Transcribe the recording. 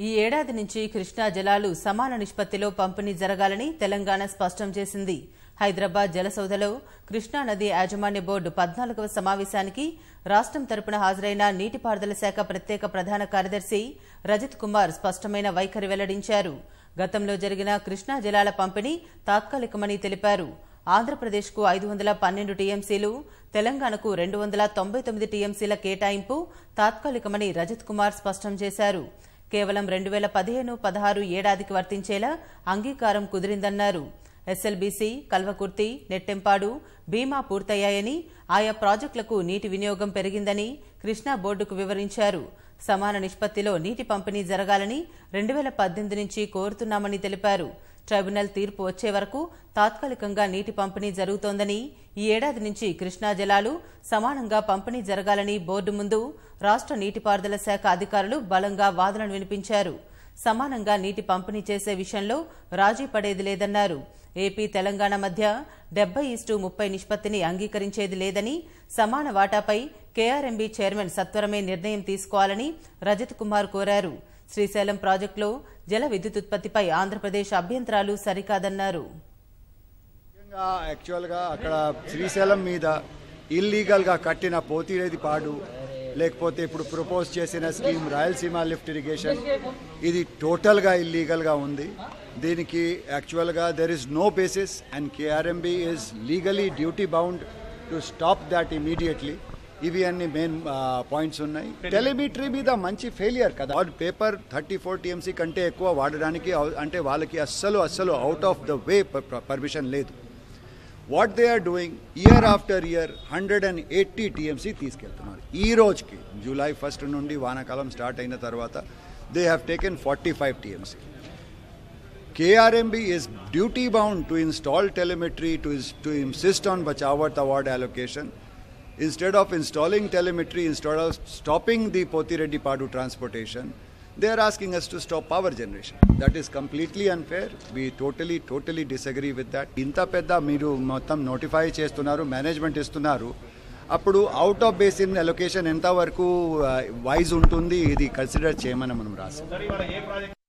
ఈ ఏడాది నుంచి కృష్ణా జలాలు సమాన నిష్పత్తిలో పంపిణీ జరగాలని తెలంగాణ స్పష్టం చేసింది హైదరాబాద్ జలసౌధలో కృష్ణా నది యాజమాన్య బోర్డు పద్నాలుగవ సమావేశానికి రాష్ట్రం తరపున హాజరైన నీటిపారుదల శాఖ ప్రత్యేక ప్రధాన కార్యదర్శి రజత్ కుమార్ స్పష్టమైన వైఖరి వెల్లడించారు గతంలో జరిగిన కృష్ణా జలాల పంపిణీ తాత్కాలికమని తెలిపారు ఆంధ్రప్రదేశ్కు ఐదు వందల పన్నెండు టీఎంసీలు తెలంగాణకు రెండు వందల తొంభై తొమ్మిది టీఎంసీల కేటాయింపు తాత్కాలికమని రజత్ కుమార్ స్పష్టం చేశారు కేవలం రెండు వేల పదిహేను పదహారు ఏడాదికి వర్తించేలా అంగీకారం కుదిరిందన్నారు ఎస్ఎల్బీసీ కల్వకుర్తి నెట్టెంపాడు బీమా పూర్తయ్యాయని ఆయా ప్రాజెక్టులకు నీటి వినియోగం పెరిగిందని కృష్ణా బోర్డుకు వివరించారు సమాన నిష్పత్తిలో నీటి పంపిణీ జరగాలని రెండు వేల పద్దెనిమిది నుంచి కోరుతున్నామని తెలిపారు ట్రైబ్యునల్ తీర్పు వచ్చే వరకు తాత్కాలికంగా నీటి పంపిణీ జరుగుతోందని ఈ ఏడాది నుంచి కృష్ణా జలాలు సమానంగా పంపిణీ జరగాలని బోర్డు ముందు రాష్ట్ర నీటిపారుదల శాఖ అధికారులు బలంగా వాదనలు వినిపించారు సమానంగా నీటి పంపిణీ చేసే విషయంలో రాజీ పడేది లేదన్నారు ఏపీ తెలంగాణ మధ్య డెబ్బై ఇస్టు ముప్పై నిష్పత్తిని అంగీకరించేది లేదని సమాన వాటాపై కేఆర్ఎంబీ చైర్మన్ సత్వరమే నిర్ణయం తీసుకోవాలని రజత్ కుమార్ కోరారు శ్రీశైలం ప్రాజెక్టులో జల విద్యుత్ ఉత్పత్తిపై ఆంధ్రప్రదేశ్ అభ్యంతరాలు సరికాదన్నారు ముఖ్యంగా యాక్చువల్గా అక్కడ శ్రీశైలం మీద ఇల్లీగల్గా కట్టిన పోతిరేది పాడు లేకపోతే ఇప్పుడు ప్రపోజ్ చేసిన స్కీమ్ రాయలసీమ లిఫ్ట్ ఇరిగేషన్ ఇది టోటల్గా ఇల్లీగల్గా ఉంది దీనికి యాక్చువల్గా there is no basis and KRMB is legally duty bound to stop that immediately ఇవి అన్ని మెయిన్ పాయింట్స్ ఉన్నాయి టెలిమీటరీ మీద మంచి ఫెయిలియర్ కదా on paper thirty four TMC కంటే ఎక్కువ వాడడానికి అవ- అంటే వాళ్ళకి అస్సలు అస్సలు out of the way permission లేదు what they are doing year after year hundred and eighty TMC తీసుకెళ్తున్నారు ఈ రోజుకి జూలై ఫస్ట్ నుండి వానాకాలం స్టార్ట్ అయిన తర్వాత they have taken forty five TMC KRMB is duty bound to install telemetry to, is, to insist on Bachawat award allocation. Instead of installing telemetry, instead of stopping the Poti Reddy Padu transportation, they are asking us to stop power generation. That is completely unfair. We totally, totally disagree with that. ఇంత పెద్ద మీరు మొత్తం notify చేస్తున్నారు management ఇస్తున్నారు అప్పుడు out of basin allocation ఎంతవరకు wise ఉంటుంది ఇది కన్సిడర్ చేయమని మనం రాసాం